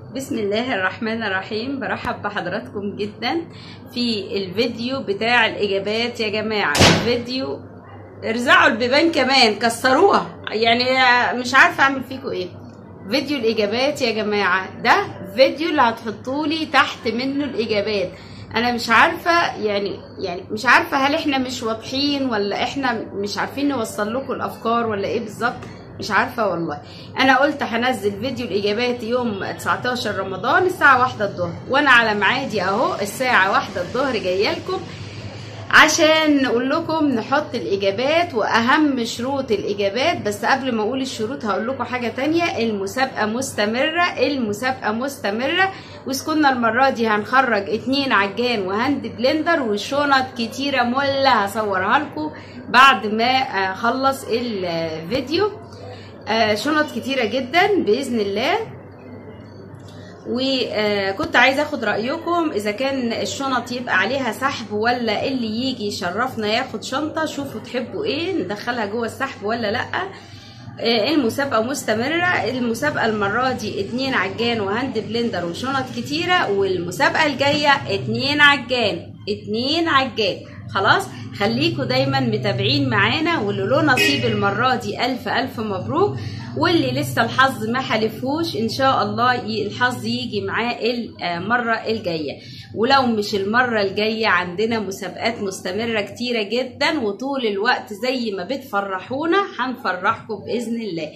بسم الله الرحمن الرحيم برحب بحضراتكم جدا في الفيديو بتاع الاجابات يا جماعه الفيديو ارزعوا البيبان كمان كسروها يعني مش عارفه اعمل فيكم ايه فيديو الاجابات يا جماعه ده فيديو اللي هتحطوا لي تحت منه الاجابات انا مش عارفه يعني يعني مش عارفه هل احنا مش واضحين ولا احنا مش عارفين نوصل لكم الافكار ولا ايه بالظبط مش عارفه والله انا قلت هنزل فيديو الاجابات يوم 19 رمضان الساعه واحدة الظهر وانا على ميعادي اهو الساعه واحدة الظهر جايه لكم عشان نقول لكم نحط الاجابات واهم شروط الاجابات بس قبل ما اقول الشروط هقول لكم حاجه تانية المسابقه مستمره المسابقه مستمره وسكننا المره دي هنخرج اتنين عجان وهاند بلندر وشنط كتيره مله هصورها لكم بعد ما اخلص الفيديو شنط كتيره جدا باذن الله وكنت عايزه اخد رايكم اذا كان الشنط يبقى عليها سحب ولا اللي يجي يشرفنا ياخد شنطه شوفوا تحبوا ايه ندخلها جوه السحب ولا لا المسابقة مستمرة المسابقة المرة دي اتنين عجان وهاند بلندر وشنط كتيرة والمسابقة الجاية اتنين عجان اتنين عجان خلاص خليكوا دايما متابعين معانا واللي له نصيب المرة دي ألف ألف مبروك واللي لسه الحظ ما حلفوش ان شاء الله الحظ يجي معاه المره الجايه ولو مش المره الجايه عندنا مسابقات مستمره كتيره جدا وطول الوقت زي ما بتفرحونا هنفرحكم باذن الله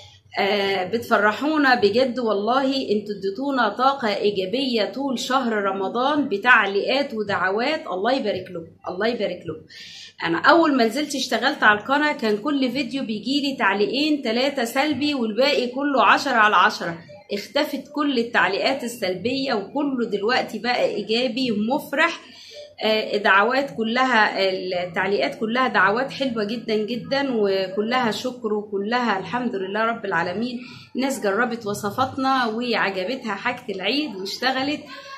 آه بتفرحونا بجد والله انتوا اديتونا طاقه ايجابيه طول شهر رمضان بتعليقات ودعوات الله يبارك لكم الله يبارك لكم انا اول ما نزلت اشتغلت على القناه كان كل فيديو بيجيلي تعليقين ثلاثه سلبي والباقي كله عشرة على عشرة اختفت كل التعليقات السلبيه وكله دلوقتي بقى ايجابي مفرح دعوات كلها التعليقات كلها دعوات حلوة جدا جدا وكلها شكر وكلها الحمد لله رب العالمين ناس جربت وصفاتنا وعجبتها حاجة العيد واشتغلت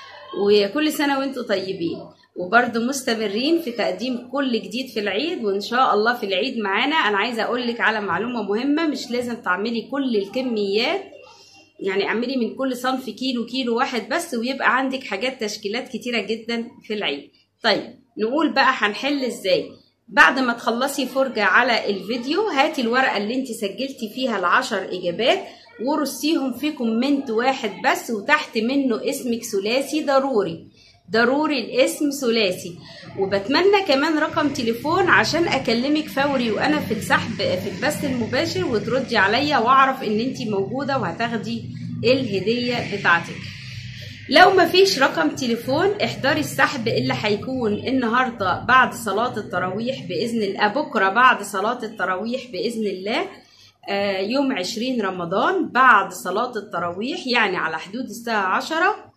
وكل سنة وانتم طيبين وبرضه مستمرين في تقديم كل جديد في العيد وان شاء الله في العيد معانا انا عايزه اقول لك على معلومه مهمه مش لازم تعملي كل الكميات يعني اعملي من كل صنف كيلو كيلو واحد بس ويبقى عندك حاجات تشكيلات كتيره جدا في العيد طيب نقول بقى هنحل ازاي بعد ما تخلصي فرجة على الفيديو هاتي الورقة اللي انت سجلتي فيها العشر اجابات ورصيهم في كومنت واحد بس وتحت منه اسمك ثلاثي ضروري ضروري الاسم ثلاثي وبتمنى كمان رقم تليفون عشان اكلمك فوري وانا في السحب في البث المباشر وتردي عليا واعرف ان انت موجوده وهتاخدي الهديه بتاعتك لو مفيش رقم تليفون احضري السحب اللي هيكون النهارده بعد صلاه التراويح باذن الله بكره بعد صلاه التراويح باذن الله يوم 20 رمضان بعد صلاه التراويح يعني على حدود الساعه 10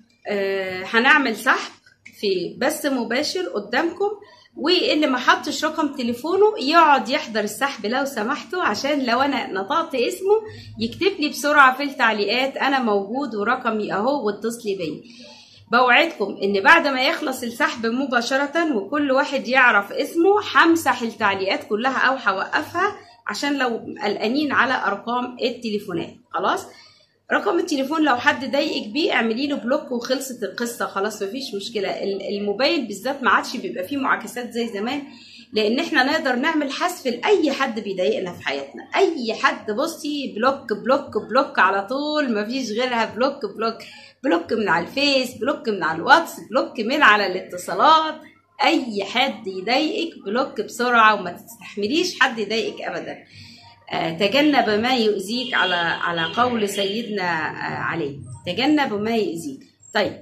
هنعمل سحب في بث مباشر قدامكم واللي ما حطش رقم تليفونه يقعد يحضر السحب لو سمحتوا عشان لو انا نطقت اسمه يكتب لي بسرعه في التعليقات انا موجود ورقمي اهو واتصلي بيا بوعدكم ان بعد ما يخلص السحب مباشره وكل واحد يعرف اسمه همسح التعليقات كلها او هوقفها عشان لو قلقانين على ارقام التليفونات خلاص رقم التليفون لو حد ضايقك بيه اعملي له بلوك وخلصت القصه خلاص مفيش مشكله الموبايل بالذات ما عادش بيبقى فيه معاكسات زي زمان لان احنا نقدر نعمل حذف لاي حد بيضايقنا في حياتنا اي حد بصي بلوك بلوك بلوك على طول مفيش غيرها بلوك بلوك بلوك من على الفيس بلوك من على الواتس بلوك من على الاتصالات اي حد يضايقك بلوك بسرعه وما تستحمليش حد يضايقك ابدا تجنب ما يؤذيك على على قول سيدنا علي تجنب ما يؤذيك طيب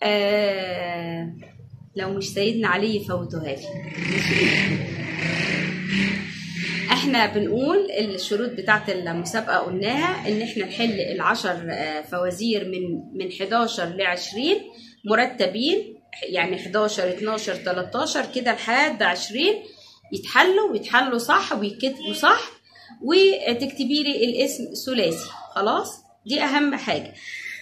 آه لو مش سيدنا علي فوتوها لي احنا بنقول الشروط بتاعت المسابقه قلناها ان احنا نحل العشر فوازير من من 11 ل 20 مرتبين يعني 11 12 13 كده لحد 20 يتحلوا ويتحلوا صح ويتكتبوا صح وتكتبي لي الاسم ثلاثي خلاص دي اهم حاجه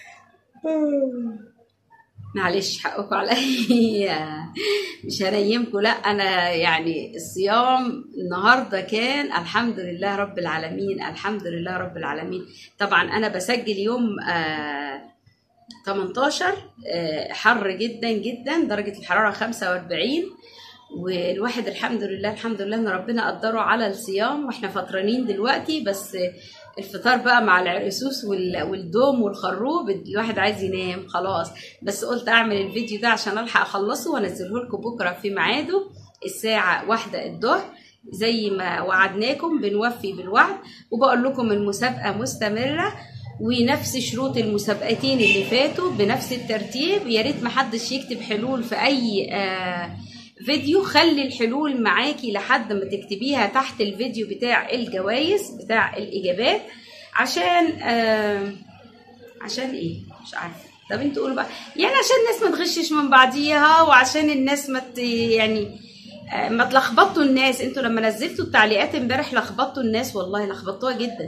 معلش حقكم عليا مش هنيمكم لا انا يعني الصيام النهارده كان الحمد لله رب العالمين الحمد لله رب العالمين طبعا انا بسجل يوم آه 18 آه، حر جدا جدا درجة الحرارة 45 والواحد الحمد لله الحمد لله ان ربنا قدره على الصيام واحنا فطرانين دلوقتي بس الفطار بقى مع العرقسوس وال- والدوم والخروب الواحد عايز ينام خلاص بس قلت اعمل الفيديو ده عشان الحق اخلصه وانزله لكم بكره في ميعاده الساعه واحدة الظهر زي ما وعدناكم بنوفي بالوعد وبقول لكم المسابقه مستمره ونفس شروط المسابقتين اللي فاتوا بنفس الترتيب يا ريت محدش يكتب حلول في اي آه فيديو خلي الحلول معاكي لحد ما تكتبيها تحت الفيديو بتاع الجوائز بتاع الاجابات عشان آه عشان ايه مش عارفه طب انتوا قولوا بقى يعني عشان الناس ما تغشش من بعضيها وعشان الناس ما ت- يعني آه، ما تلخبطوا الناس انتوا لما نزلتوا التعليقات امبارح لخبطتوا الناس والله لخبطوها جدا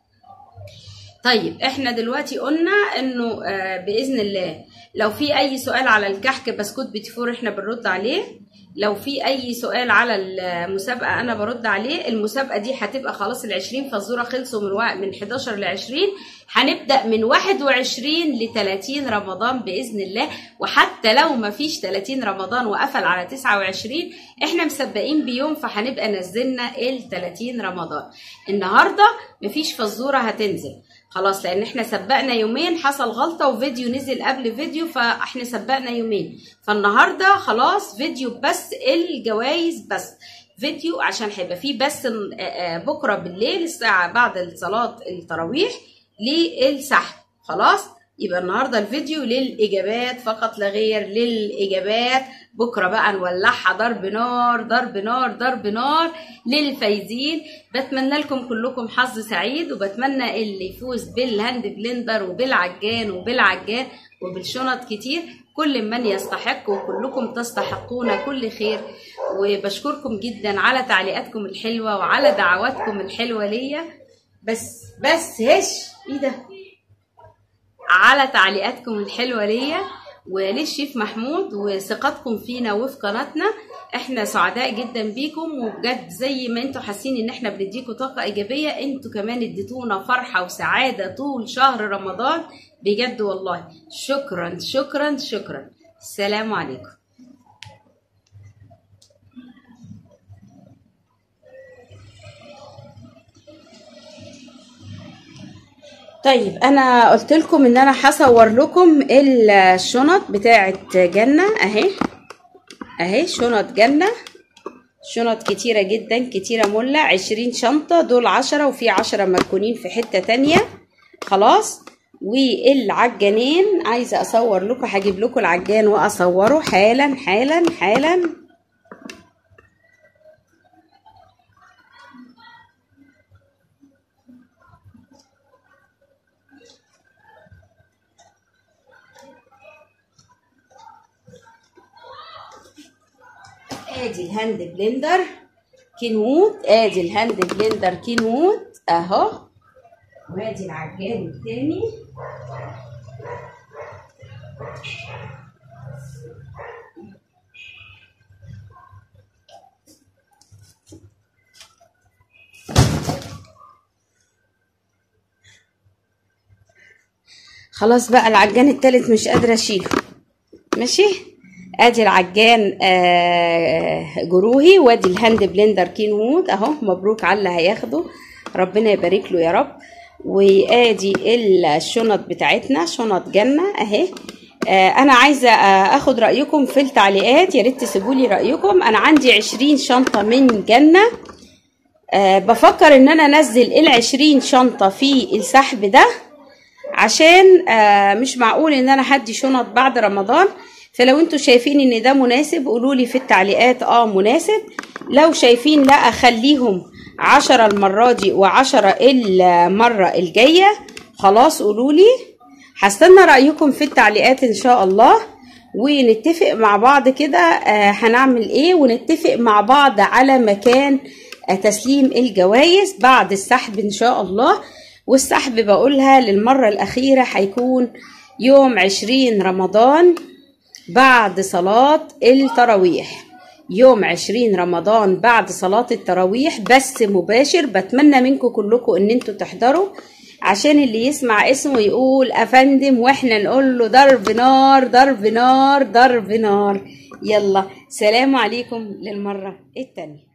طيب احنا دلوقتي قلنا انه آه، باذن الله لو في اي سؤال على الكحك بسكوت بيتفور احنا بنرد عليه لو في اي سؤال على المسابقه انا برد عليه المسابقه دي هتبقى خلاص ال 20 فزوره خلصوا من وق- من 11 ل 20 هنبدا من 21 ل 30 رمضان باذن الله وحتى لو ما فيش 30 رمضان وقفل على 29 احنا مسبقين بيوم فهنبقى نزلنا ال 30 رمضان النهارده مفيش فزوره هتنزل خلاص لان احنا سبقنا يومين حصل غلطه وفيديو نزل قبل فيديو فاحنا سبقنا يومين فالنهارده خلاص فيديو بس الجوائز بس فيديو عشان هيبقى فيه بس آه، آه، بكره بالليل الساعه بعد صلاه التراويح للسحب خلاص يبقى النهارده الفيديو للاجابات فقط لا غير للاجابات بكره بقى نولعها ضرب نار ضرب نار ضرب نار للفايزين بتمنى لكم كلكم حظ سعيد وبتمنى اللي يفوز بالهاند بلندر وبالعجان وبالعجان وبالشنط كتير كل من يستحق وكلكم تستحقون كل خير وبشكركم جدا على تعليقاتكم الحلوه وعلى دعواتكم الحلوه ليا بس بس هش ايه ده على تعليقاتكم الحلوة ليا وللشيف محمود وثقتكم فينا وفي قناتنا احنا سعداء جدا بيكم وبجد زي ما انتوا حاسين ان احنا بنديكم طاقة ايجابية انتوا كمان اديتونا فرحة وسعادة طول شهر رمضان بجد والله شكرا شكرا شكرا السلام عليكم طيب انا قلت لكم ان انا هصور لكم الشنط بتاعه جنة اهي اهي شنط جنة شنط كتيرة جدا كتيرة ملة عشرين شنطة دول عشرة وفي عشرة مركونين في حتة تانية خلاص والعجانين عايزة اصور لكم هجيب لكم العجان واصوره حالا حالا حالا ادي الهاند بلندر كينوت ادي الهاند بلندر كينوت اهو وادي العجان التاني خلاص بقى العجان التالت مش قادرة اشيله ماشي ادي العجان آه جروهي وادي الهاند بلندر كينوود اهو مبروك على اللي هياخده ربنا يبارك له يا رب وادي الشنط بتاعتنا شنط جنة اهي آه انا عايزه آه اخد رايكم في التعليقات يا ريت تسيبوا لي رايكم انا عندي عشرين شنطه من جنه آه بفكر ان انا انزل العشرين شنطه في السحب ده عشان آه مش معقول ان انا هدي شنط بعد رمضان فلو انتوا شايفين ان ده مناسب قولوا لي في التعليقات اه مناسب لو شايفين لا اخليهم عشرة المرة دي وعشرة المرة الجاية خلاص قولوا لي هستنى رأيكم في التعليقات ان شاء الله ونتفق مع بعض كده آه هنعمل ايه ونتفق مع بعض على مكان آه تسليم الجوائز بعد السحب ان شاء الله والسحب بقولها للمرة الأخيرة هيكون يوم عشرين رمضان بعد صلاة التراويح يوم عشرين رمضان بعد صلاة التراويح بس مباشر بتمنى منكم كلكم ان انتوا تحضروا عشان اللي يسمع اسمه يقول افندم واحنا نقول له ضرب نار ضرب نار ضرب نار يلا سلام عليكم للمرة التانية